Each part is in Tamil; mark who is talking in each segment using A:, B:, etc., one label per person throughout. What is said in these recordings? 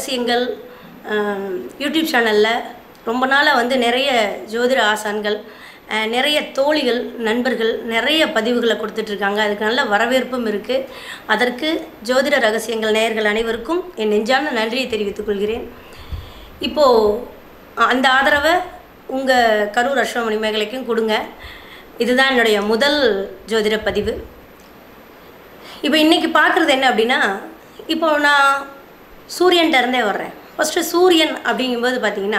A: ரகசியங்கள் அஹ், யூடியூப் சேனலில் ரொம்ப நாளாக வந்து நிறைய ஜோதிட ஆசான்கள் அஹ், நிறைய தோழிகள் நண்பர்கள் நிறைய பதிவுகளை கொடுத்துட்ருக்காங்க அதுக்கு நல்ல வரவேற்பும் இருக்குது அதற்கு ஜோதிட ரகசியங்கள் நேயர்கள் அனைவருக்கும் என் நெஞ்சான நன்றியை தெரிவித்துக் கொள்கிறேன் இப்போது அந்த ஆதரவை உங்கள் கரூர் அஸ்வமணி மேகலைக்கும் கொடுங்க இதுதான் என்னுடைய முதல் ஜோதிட பதிவு இப்போ இன்றைக்கி பார்க்குறது என்ன அப்படின்னா இப்போ நான் சூரியன்ட்ட இருந்தே வர்றேன் ஃபஸ்ட்டு சூரியன் அப்படிங்கும்போது பார்த்தீங்கன்னா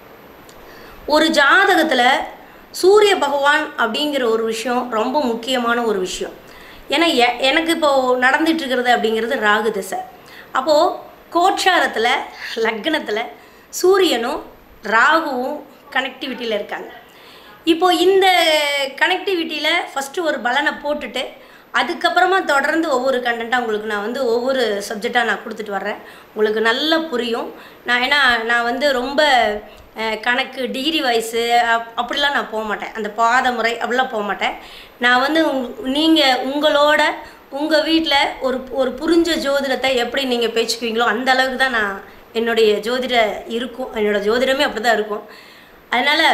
A: ஒரு ஜாதகத்தில் சூரிய பகவான் அப்படிங்கிற ஒரு விஷயம் ரொம்ப முக்கியமான ஒரு விஷயம் ஏன்னா எ- எனக்கு இப்போது நடந்துட்டு இருக்கிறது அப்படிங்கிறது ராகு திசை அப்போது கோட்சாரத்தில் லக்னத்தில் சூரியனும் ராகுவும் கனெக்டிவிட்டியில் இருக்காங்க இப்போ இந்த கனெக்டிவிட்டியில் ஃபஸ்ட்டு ஒரு பலனை போட்டுட்டு அதுக்கப்புறமா தொடர்ந்து ஒவ்வொரு கண்டென்ட்டாக உங்களுக்கு நான் வந்து ஒவ்வொரு சப்ஜெக்டாக நான் கொடுத்துட்டு வர்றேன் உங்களுக்கு நல்லா புரியும் நான் ஏன்னா நான் வந்து ரொம்ப அஹ், கணக்கு டிகிரி வைஸு அப் அப்படிலாம் நான் போக மாட்டேன் அந்த பாத முறை அப்படிலாம் போக மாட்டேன் நான் வந்து நீங்கள் உங்களோட உங்கள் வீட்டில் ஒரு ஒரு புரிஞ்ச ஜோதிடத்தை எப்படி நீங்கள் பேச்சுக்குவீங்களோ அந்த அளவுக்கு தான் நான் என்னுடைய ஜோதிட இருக்கும் என்னோட ஜோதிடமே அப்படி தான் இருக்கும் அதனால்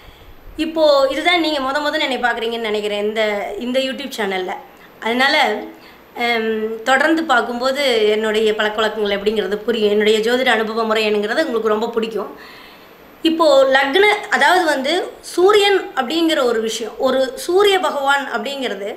A: இப்போது இதுதான் நீங்கள் முத முதல்ல என்னை பார்க்குறீங்கன்னு நினைக்கிறேன் இந்த இந்த யூடியூப் சேனலில் அதனால் தொடர்ந்து பார்க்கும்போது என்னுடைய பழக்கவழக்கங்கள் எப்படிங்கிறது புரியும் என்னுடைய ஜோதிட அனுபவ முறை என்னங்கிறது உங்களுக்கு ரொம்ப பிடிக்கும் இப்போது லக்ன அதாவது வந்து சூரியன் அப்படிங்கிற ஒரு விஷயம் ஒரு சூரிய பகவான் அப்படிங்கிறது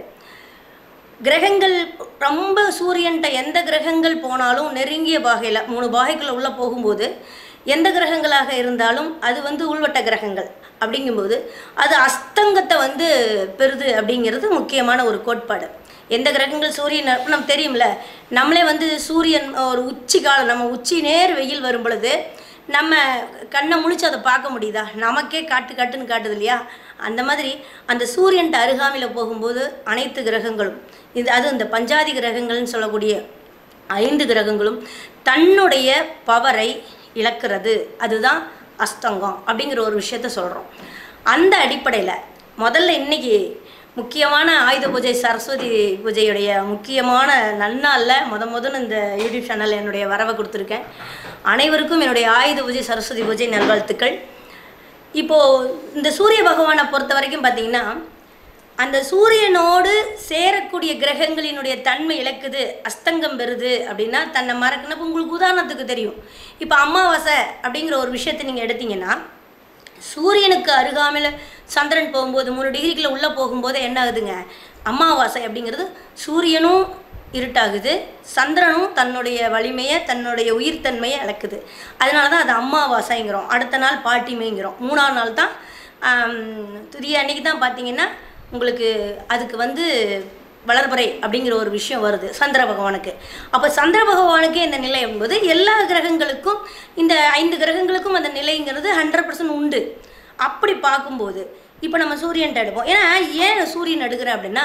A: கிரகங்கள் ரொம்ப சூரியன்ட்ட எந்த கிரகங்கள் போனாலும் நெருங்கிய பாகையில் மூணு பாகைக்குள்ள உள்ளே போகும்போது எந்த கிரகங்களாக இருந்தாலும் அது வந்து உள்வட்ட கிரகங்கள் அப்படிங்கும்போது அது அஸ்தங்கத்தை வந்து பெறுது அப்படிங்கிறது முக்கியமான ஒரு கோட்பாடு எந்த கிரகங்கள் சூரியன் அப்ப நமக்கு தெரியும்ல நம்மளே வந்து சூரியன் ஒரு உச்சி காலம் நம்ம உச்சி நேர் வெயில் வரும் பொழுது நம்ம கண்ணை முழிச்சு அதை பார்க்க முடியுதா நமக்கே காட்டு காட்டுன்னு காட்டுது இல்லையா அந்த மாதிரி அந்த சூரியன்ட்ட அருகாமையில் போகும்போது அனைத்து கிரகங்களும் இது அது இந்த பஞ்சாதி கிரகங்கள்னு சொல்லக்கூடிய ஐந்து கிரகங்களும் தன்னுடைய பவரை இழக்கிறது அதுதான் அஸ்தங்கம் அப்படிங்கிற ஒரு விஷயத்த சொல்கிறோம் அந்த அடிப்படையில் முதல்ல இன்னைக்கு முக்கியமான ஆயுத பூஜை சரஸ்வதி பூஜையுடைய முக்கியமான நன்னாளில் முத முதல்ல இந்த யூடியூப் சேனல் என்னுடைய வரவை கொடுத்துருக்கேன் அனைவருக்கும் என்னுடைய ஆயுத பூஜை சரஸ்வதி பூஜை நல்வாழ்த்துக்கள் இப்போது இந்த சூரிய பகவானை பொறுத்த வரைக்கும் பார்த்தீங்கன்னா அந்த சூரியனோடு சேரக்கூடிய கிரகங்களினுடைய தன்மை இழக்குது அஸ்தங்கம் பெறுது அப்படின்னா தன்னை மறக்கணும் இப்ப உங்களுக்கு உதாரணத்துக்கு தெரியும் இப்போ அமாவாசை அப்படிங்கிற ஒரு விஷயத்தை நீங்கள் எடுத்தீங்கன்னா சூரியனுக்கு அருகாமையில் சந்திரன் போகும்போது மூணு டிகிரிக்குள்ள உள்ளே போகும்போது என்ன ஆகுதுங்க அமாவாசை அப்படிங்கிறது சூரியனும் இருட்டாகுது சந்திரனும் தன்னுடைய வலிமையை தன்னுடைய உயிர்த்தன்மையை இழக்குது அதனால தான் அது அமாவாசைங்கிறோம் அடுத்த நாள் பாட்டிமைங்கிறோம் மூணாவது நாள் தான் ஆம், துதிய அன்னைக்கு தான் பார்த்தீங்கன்னா உங்களுக்கு அதுக்கு வந்து வளர்பறை அப்படிங்கிற ஒரு விஷயம் வருது சந்திர பகவானுக்கு அப்போ சந்திர பகவானுக்கு இந்த நிலை என்பது எல்லா கிரகங்களுக்கும் இந்த ஐந்து கிரகங்களுக்கும் அந்த நிலைங்கிறது ஹண்ட்ரட் பர்சன்ட் உண்டு அப்படி பார்க்கும்போது இப்போ நம்ம சூரியன்ட்ட எடுப்போம் ஏன்னா ஏன் சூரியன் எடுக்கிறேன் அப்படின்னா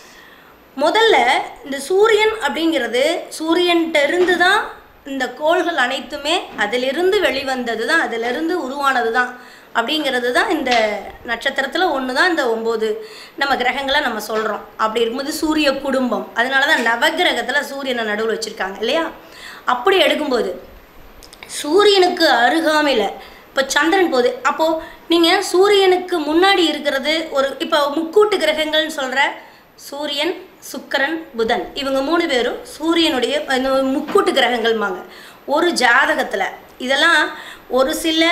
A: முதல்ல இந்த சூரியன் அப்படிங்கிறது சூரியன்ட்ட இருந்து தான் இந்த கோள்கள் அனைத்துமே அதிலிருந்து வெளிவந்தது தான் அதிலிருந்து உருவானது தான் அப்படிங்கிறது தான் இந்த நட்சத்திரத்தில் ஒன்று தான் இந்த ஒம்பது நம்ம கிரகங்களை நம்ம சொல்கிறோம் அப்படி இருக்கும்போது சூரிய குடும்பம் அதனால தான் நவகிரகத்தில் சூரியனை நடுவில் வச்சுருக்காங்க இல்லையா அப்படி எடுக்கும்போது சூரியனுக்கு அருகாமையில் இப்போ சந்திரன் போகுது அப்போது நீங்கள் சூரியனுக்கு முன்னாடி இருக்கிறது ஒரு இப்போ முக்கூட்டு கிரகங்கள்னு சொல்கிற சூரியன் சுக்கிரன் புதன் இவங்க மூணு பேரும் சூரியனுடைய இந்த முக்கூட்டு கிரகங்கள்மாங்க ஒரு ஜாதகத்தில் இதெல்லாம் ஒரு சில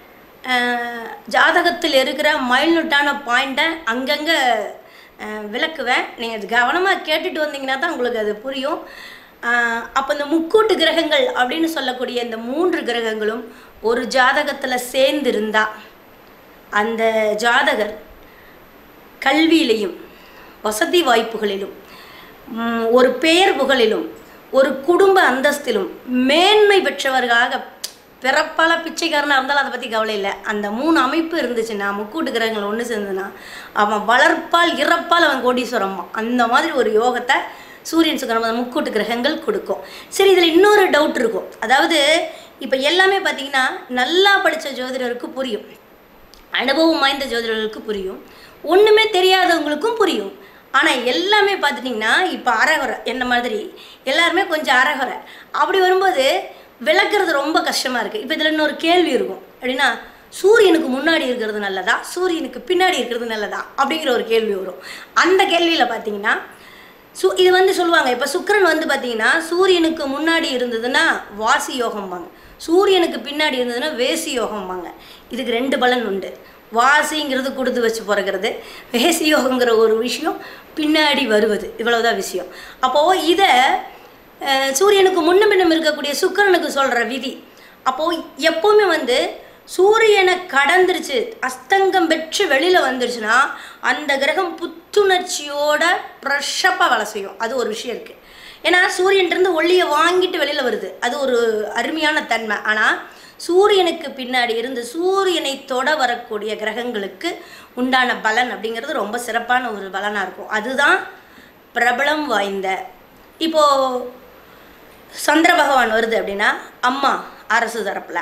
A: அஹ், ஜாதகத்தில் இருக்கிற மைல்நுட்டான பாயிண்ட்டை அங்கங்கே விளக்குவேன் நீங்கள் கவனமாக கேட்டுட்டு வந்தீங்கன்னா தான் உங்களுக்கு அது புரியும் அப்போ இந்த முக்கூட்டு கிரகங்கள் அப்படின்னு சொல்லக்கூடிய இந்த மூன்று கிரகங்களும் ஒரு ஜாதகத்தில் சேர்ந்திருந்தா அந்த ஜாதகர் கல்வியிலையும் வசதி வாய்ப்புகளிலும் ம், ஒரு பெயர் புகழிலும் ஒரு குடும்ப அந்தஸ்திலும் மேன்மை பெற்றவர்களாக பிறப்பால பிச்சைக்காரனாக இருந்தாலும் அதை பற்றி கவலை இல்லை அந்த மூணு அமைப்பு இருந்துச்சுன்னா முக்கூட்டு கிரகங்கள் ஒன்று சேர்ந்துன்னா அவன் வளர்ப்பால் இறப்பால் அவன் கோடீஸ்வரம்மா அந்த மாதிரி ஒரு யோகத்தை சூரியன் சுக்கரம் அந்த முக்கூட்டு கிரகங்கள் கொடுக்கும் சரி இதில் இன்னொரு டவுட் இருக்கும் அதாவது இப்போ எல்லாமே பார்த்தீங்கன்னா நல்லா படித்த ஜோதிடருக்கு புரியும் அனுபவம் வாய்ந்த ஜோதிடர்களுக்கு புரியும் ஒன்றுமே தெரியாதவங்களுக்கும் புரியும் ஆனால் எல்லாமே பார்த்துட்டிங்கன்னா இப்போ அரகுறை என்ன மாதிரி எல்லாருமே கொஞ்சம் அரகுறை அப்படி வரும்போது விளக்குறது ரொம்ப கஷ்டமாக இருக்குது இப்போ இதில் இன்னொரு கேள்வி இருக்கும் அப்படின்னா சூரியனுக்கு முன்னாடி இருக்கிறது நல்லதா சூரியனுக்கு பின்னாடி இருக்கிறது நல்லதா அப்படிங்கிற ஒரு கேள்வி வரும் அந்த கேள்வியில் பார்த்தீங்கன்னா சு இது வந்து சொல்லுவாங்க இப்போ சுக்கிரன் வந்து பார்த்தீங்கன்னா சூரியனுக்கு முன்னாடி இருந்ததுன்னா வாசி யோகம்பாங்க சூரியனுக்கு பின்னாடி இருந்ததுன்னா வேசி யோகம்பாங்க இதுக்கு ரெண்டு பலன் உண்டு வாசிங்கிறது கொடுத்து வச்சு பிறக்கிறது வேசி யோகங்கிற ஒரு விஷயம் பின்னாடி வருவது இவ்வளவுதான் விஷயம் அப்போது இதை அஹ், சூரியனுக்கு முன்னும் பின்னும் இருக்கக்கூடிய சுக்கிரனுக்கு சொல்கிற விதி அப்போது எப்போவுமே வந்து சூரியனை கடந்துருச்சு அஸ்தங்கம் பெற்று வெளியில் வந்துருச்சுன்னா அந்த கிரகம் புத்துணர்ச்சியோட ஃப்ரெஷ்ஷப்பாக வேலை செய்யும் அது ஒரு விஷயம் இருக்குது ஏன்னா சூரியன்லேருந்து ஒளியை வாங்கிட்டு வெளியில் வருது அது ஒரு அருமையான தன்மை ஆனால் சூரியனுக்கு பின்னாடி இருந்து சூரியனை தொட வரக்கூடிய கிரகங்களுக்கு உண்டான பலன் அப்படிங்கிறது ரொம்ப சிறப்பான ஒரு பலனாக இருக்கும் அதுதான் பிரபலம் வாய்ந்த இப்போது சந்திர பகவான் வருது அப்படின்னா அம்மா அரசு தரப்பில்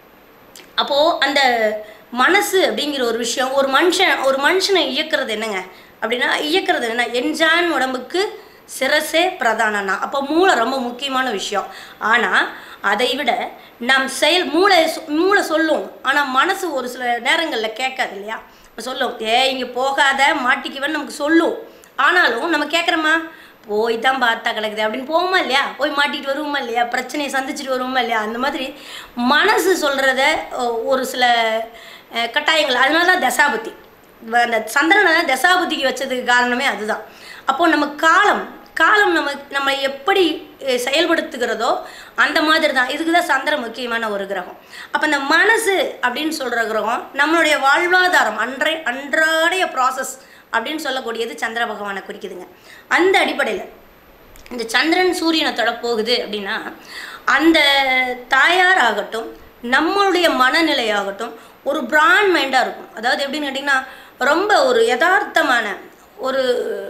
A: அப்போது அந்த மனசு அப்படிங்கிற ஒரு விஷயம் ஒரு மனுஷன் ஒரு மனுஷனை இயக்குறது என்னங்க அப்படின்னா இயக்குறது என்ன என்ஜான் உடம்புக்கு சிரசே பிரதானம்னா அப்போ மூளை ரொம்ப முக்கியமான விஷயம் ஆனால் அதை விட நம் செயல் மூளை சொ- மூளை சொல்லும் ஆனால் மனசு ஒரு சில நேரங்களில் கேட்காது இல்லையா சொல்லும் ஏ இங்கே போகாத மாட்டிக்குவேன்னு நமக்கு சொல்லும் ஆனாலும் நம்ம கேட்குறோமா போய் தான் பார்த்தா கிடக்குது அப்படின்னு போவோமா இல்லையா போய் மாட்டிட்டு வருவோமா இல்லையா பிரச்சனையை சந்திச்சுட்டு வருவோமா இல்லையா அந்த மாதிரி மனசு சொல்கிறத ஒரு சில அஹ், கட்டாயங்கள் அதனால தான் தசாபுத்தி வ- அந்த சந்திரனை தசாபுத்திக்கு வச்சதுக்கு காரணமே அதுதான் அப்போது நம்ம காலம் காலம் நம்ம நம்ம எப்படி அஹ், செயல்படுத்துகிறதோ அந்த மாதிரி தான் இதுக்கு தான் சந்திரன் முக்கியமான ஒரு கிரகம் அப்போ இந்த மனசு அப்படின்னு சொல்கிற கிரகம் நம்மளுடைய வாழ்வாதாரம் அன்றை அன்றாடைய ப்ராசஸ் அப்படின்னு சொல்லக்கூடியது சந்திர பகவானை குறிக்குதுங்க அந்த அடிப்படையில் இந்த சந்திரன் சூரியனை தொட போகுது அப்படின்னா அந்த தாயார் ஆகட்டும் நம்மளுடைய மனநிலை ஆகட்டும் ஒரு பிராண்ட் மைண்டாக இருக்கும் அதாவது எப்படின்னு கேட்டிங்கன்னா ரொம்ப ஒரு யதார்த்தமான ஒரு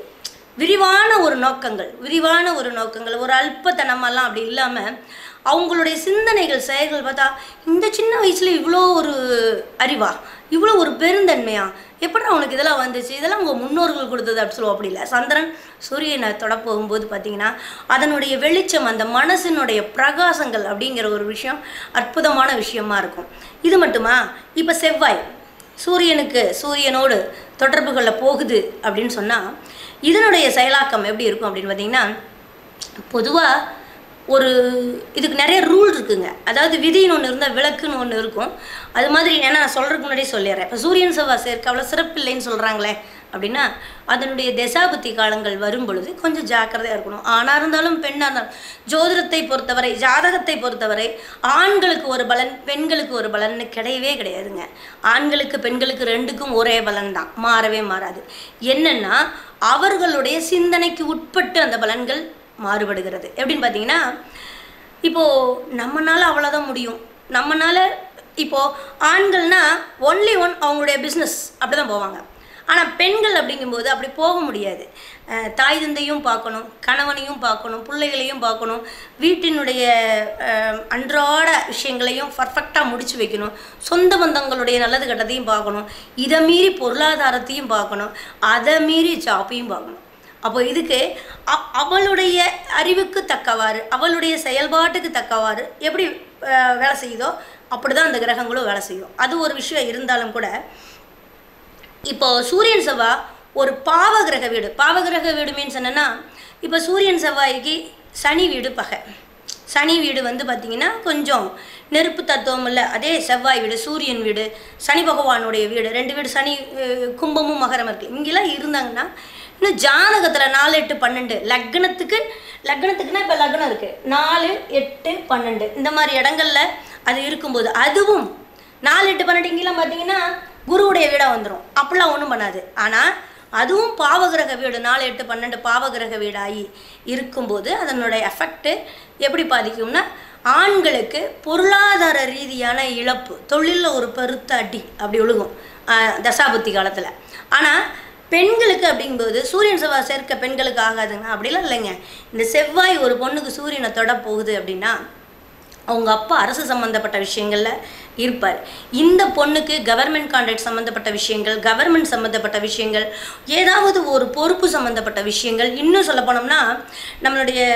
A: விரிவான ஒரு நோக்கங்கள் விரிவான ஒரு நோக்கங்கள் ஒரு அல்பத்தனமெல்லாம் அப்படி இல்லாமல் அவங்களுடைய சிந்தனைகள் செயல்கள் பார்த்தா இந்த சின்ன வயசுல இவ்வளோ ஒரு அறிவா இவ்வளோ ஒரு பெருந்தன்மையா எப்படி அவனுக்கு இதெல்லாம் வந்துச்சு இதெல்லாம் உங்கள் முன்னோர்கள் கொடுத்தது அப்படி சொல்லுவோம் அப்படி இல்லை சந்திரன் சூரியனை தொட போகும்போது பார்த்தீங்கன்னா அதனுடைய வெளிச்சம் அந்த மனசினுடைய பிரகாசங்கள் அப்படிங்கிற ஒரு விஷயம் அற்புதமான விஷயமா இருக்கும் இது மட்டுமா இப்போ செவ்வாய் சூரியனுக்கு சூரியனோடு தொடர்பு கொள்ள போகுது அப்படின்னு சொன்னால் இதனுடைய செயலாக்கம் எப்படி இருக்கும் அப்படின்னு பார்த்தீங்கன்னா பொதுவாக ஒரு இதுக்கு நிறைய ரூல் இருக்குங்க அதாவது விதின்னு ஒன்று இருந்தால் விளக்குன்னு ஒன்று இருக்கும் அது மாதிரி ஏன்னா நான் சொல்கிறதுக்கு முன்னாடியே சொல்லிடுறேன் இப்போ சூரியன் செவ்வாய் சேர்க்க அவ்வளோ சிறப்பில்லைன்னு சொல்கிறாங்களே அப்படின்னா அதனுடைய தசாபுத்தி காலங்கள் வரும் பொழுது கொஞ்சம் ஜாக்கிரதையாக இருக்கணும் ஆணாக இருந்தாலும் பெண்ணாக இருந்தாலும் ஜோதிடத்தை பொறுத்தவரை ஜாதகத்தை பொறுத்தவரை ஆண்களுக்கு ஒரு பலன் பெண்களுக்கு ஒரு பலன்னு கிடையவே கிடையாதுங்க ஆண்களுக்கு பெண்களுக்கு ரெண்டுக்கும் ஒரே பலன் தான் மாறவே மாறாது என்னன்னா அவர்களுடைய சிந்தனைக்கு உட்பட்டு அந்த பலன்கள் மாறுபடுகிறது எப்படின்னு பார்த்தீங்கன்னா இப்போது நம்மனால அவ்வளோதான் முடியும் நம்மனால இப்போது ஆண்கள்னா ஒன்லி ஒன் அவங்களுடைய பிஸ்னஸ் அப்படி தான் போவாங்க ஆனால் பெண்கள் அப்படிங்கும்போது அப்படி போக முடியாது அஹ் தாய் தந்தையும் பார்க்கணும் கணவனையும் பார்க்கணும் பிள்ளைகளையும் பார்க்கணும் வீட்டினுடைய அஹ், அன்றாட விஷயங்களையும் பர்ஃபெக்டாக முடிச்சு வைக்கணும் சொந்த பந்தங்களுடைய நல்லது கெட்டதையும் பார்க்கணும் இதை மீறி பொருளாதாரத்தையும் பார்க்கணும் அதை மீறி ஜாப்பையும் பார்க்கணும் அப்போ இதுக்கு அ- அவளுடைய அறிவுக்கு தக்கவாறு அவளுடைய செயல்பாட்டுக்கு தக்கவாறு எப்படி அஹ், வேலை செய்யுதோ அப்படி தான் அந்த கிரகங்களும் வேலை செய்யும் அது ஒரு விஷயம் இருந்தாலும் கூட இப்போ சூரியன் செவ்வாய் ஒரு பாவகிரக வீடு பாவகிரக வீடு மீன்ஸ் என்னன்னா இப்போ சூரியன் செவ்வாய்க்கு சனி வீடு பகை சனி வீடு வந்து பார்த்திங்கன்னா கொஞ்சம் நெருப்பு தத்துவம் இல்லை அதே செவ்வாய் வீடு சூரியன் வீடு சனி பகவானுடைய வீடு ரெண்டு வீடு சனி அஹ், கும்பமும் மகரம் இருக்குது இங்கெல்லாம் இருந்தாங்கன்னா இன்னும் ஜாதகத்தில் நாலு எட்டு பன்னெண்டு லக்னத்துக்கு லக்னத்துக்குன்னா இப்போ லக்னம் இருக்குது நாலு எட்டு பன்னெண்டு இந்த மாதிரி இடங்கள்ல அது இருக்கும்போது அதுவும் நாலு எட்டு பன்னெண்டு இங்கெல்லாம் பார்த்தீங்கன்னா குருவுடைய வீடாக வந்துடும் அப்படிலாம் ஒன்றும் பண்ணாது ஆனால் அதுவும் பாவகிரக வீடு நாலு எட்டு பன்னெண்டு பாவகிரக வீடாகி இருக்கும்போது அதனுடைய எஃபெக்ட்டு எப்படி பாதிக்கும்னா ஆண்களுக்கு பொருளாதார ரீதியான இழப்பு தொழிலில் ஒரு பெருத்த அடி அப்படி விழுகும் ஆஹ் தசாபுத்தி காலத்தில் ஆனால் பெண்களுக்கு அப்படிங்கும்போது சூரியன் செவ்வாய் சேர்க்க பெண்களுக்கு ஆகாதுங்க அப்படிலாம் இல்லைங்க இந்த செவ்வாய் ஒரு பொண்ணுக்கு சூரியனை தொட போகுது அப்படின்னா அவங்க அப்பா அரசு சம்மந்தப்பட்ட விஷயங்களில் இருப்பார் இந்த பொண்ணுக்கு கவர்மெண்ட் கான்ட்ராக்ட் சம்மந்தப்பட்ட விஷயங்கள் கவர்மெண்ட் சம்மந்தப்பட்ட விஷயங்கள் ஏதாவது ஒரு பொறுப்பு சம்மந்தப்பட்ட விஷயங்கள் இன்னும் சொல்ல போனோம்னா நம்மளுடைய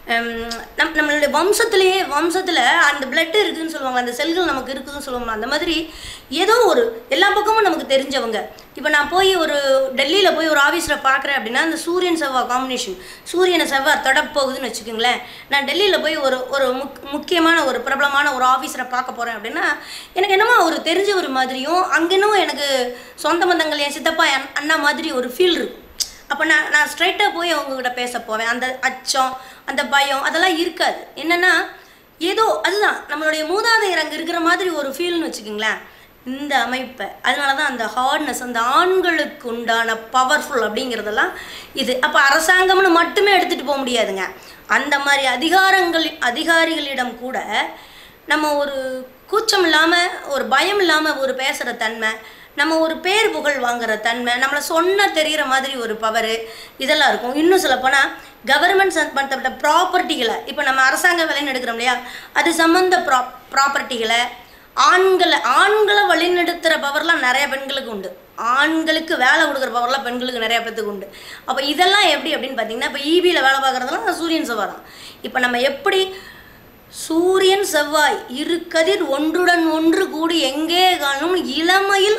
A: ஹம், நம் நம்மளுடைய வம்சத்திலேயே வம்சத்தில் அந்த பிளட் இருக்குதுன்னு சொல்லுவாங்க அந்த செல்கள் நமக்கு இருக்குதுன்னு சொல்லுவாங்க அந்த மாதிரி ஏதோ ஒரு எல்லா பக்கமும் நமக்கு தெரிஞ்சவங்க இப்போ நான் போய் ஒரு டெல்லியில் போய் ஒரு ஆஃபீஸில் பார்க்குறேன் அப்படின்னா அந்த சூரியன் செவ்வாய் காம்பினேஷன் சூரியனை செவ்வாய் தொட போகுதுன்னு வச்சுக்கோங்களேன் நான் டெல்லியில் போய் ஒரு ஒரு முக் முக்கியமான ஒரு பிரபலமான ஒரு ஆஃபீஸரை பார்க்க போகிறேன் அப்படின்னா எனக்கு என்னமோ ஒரு தெரிஞ்ச ஒரு மாதிரியும் அங்கே என்னமோ எனக்கு சொந்த பந்தங்கள் என் சித்தப்பா என் அண்ணா மாதிரி ஒரு ஃபீல் இருக்கும் அப்போ நான் நான் ஸ்ட்ரைட்டாக போய் அவங்கக்கிட்ட பேச போவேன் அந்த அச்சம் அந்த பயம் அதெல்லாம் இருக்காது என்னென்னா ஏதோ அதுதான் நம்மளுடைய மூதாதையர் அங்கே இருக்கிற மாதிரி ஒரு ஃபீல்னு வச்சுக்கோங்களேன் இந்த அமைப்பை அதனால தான் அந்த ஹார்ட்னஸ் அந்த ஆண்களுக்கு உண்டான பவர்ஃபுல் அப்படிங்கிறதெல்லாம் இது அப்போ அரசாங்கம்னு மட்டுமே எடுத்துகிட்டு போக முடியாதுங்க அந்த மாதிரி அதிகாரங்கள் அதிகாரிகளிடம் கூட நம்ம ஒரு கூச்சம் இல்லாமல் ஒரு பயம் இல்லாமல் ஒரு பேசுகிற தன்மை நம்ம ஒரு பேர் புகழ் வாங்குற தன்மை நம்மளை சொன்ன தெரிகிற மாதிரி ஒரு பவரு இதெல்லாம் இருக்கும் இன்னும் சொல்லப்போனால் கவர்மெண்ட் சம்பந்தப்பட்ட ப்ராப்பர்ட்டிகளை இப்போ நம்ம அரசாங்க வேலைன்னு எடுக்கிறோம் இல்லையா அது சம்மந்த ப்ரா ப்ராப்பர்ட்டிகளை ஆண்களை ஆண்களை வழிநடத்துகிற பவர்லாம் நிறைய பெண்களுக்கு உண்டு ஆண்களுக்கு வேலை கொடுக்குற பவர்லாம் பெண்களுக்கு நிறைய பேத்துக்கு உண்டு அப்போ இதெல்லாம் எப்படி அப்படின்னு பார்த்தீங்கன்னா இப்போ ஈபியில் வேலை பார்க்குறதெல்லாம் சூரியன் செவ்வாய் தான் இப்போ நம்ம எப்படி சூரியன் செவ்வாய் இரு கதிர் ஒன்றுடன் ஒன்று கூடி எங்கே காணும் இளமையில்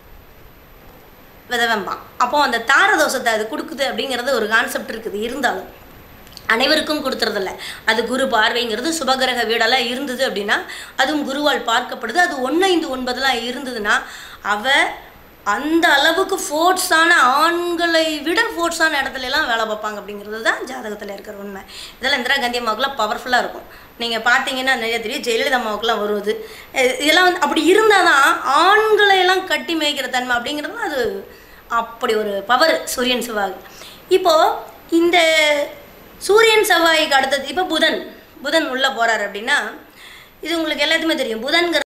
A: விதவம்பான் அப்போ அந்த தாரதோஷத்தை அது கொடுக்குது அப்படிங்கிறது ஒரு கான்செப்ட் இருக்குது இருந்தாலும் அனைவருக்கும் கொடுத்துறதில்ல அது குரு பார்வைங்கிறது சுபகிரக வீடெல்லாம் இருந்தது அப்படின்னா அதுவும் குருவால் பார்க்கப்படுது அது ஒன்று ஐந்து ஒன்பதெல்லாம் இருந்ததுன்னா அவ அந்த அளவுக்கு ஃபோர்ட்ஸான ஆண்களை விட ஃபோர்ட்ஸான இடத்துல எல்லாம் வேலை பார்ப்பாங்க அப்படிங்கிறது தான் ஜாதகத்தில் இருக்கிற உண்மை இதெல்லாம் இந்திரா காந்தி அம்மாவுக்குலாம் பவர்ஃபுல்லாக இருக்கும் நீங்கள் பார்த்தீங்கன்னா நிறைய தெரியும் ஜெயலலிதா அம்மாவுக்குலாம் வருவது அஹ் இதெல்லாம் வந்து அப்படி இருந்தால் தான் ஆண்களை எல்லாம் கட்டி மேய்க்கிற தன்மை அப்படிங்கிறது அது அப்படி ஒரு பவர் சூரியன் செவ்வாய் இப்போது இந்த சூரியன் செவ்வாய்க்கு அடுத்தது இப்போ புதன் புதன் உள்ளே போகிறார் அப்படின்னா இது உங்களுக்கு எல்லாத்துக்குமே தெரியும் புதன்கிற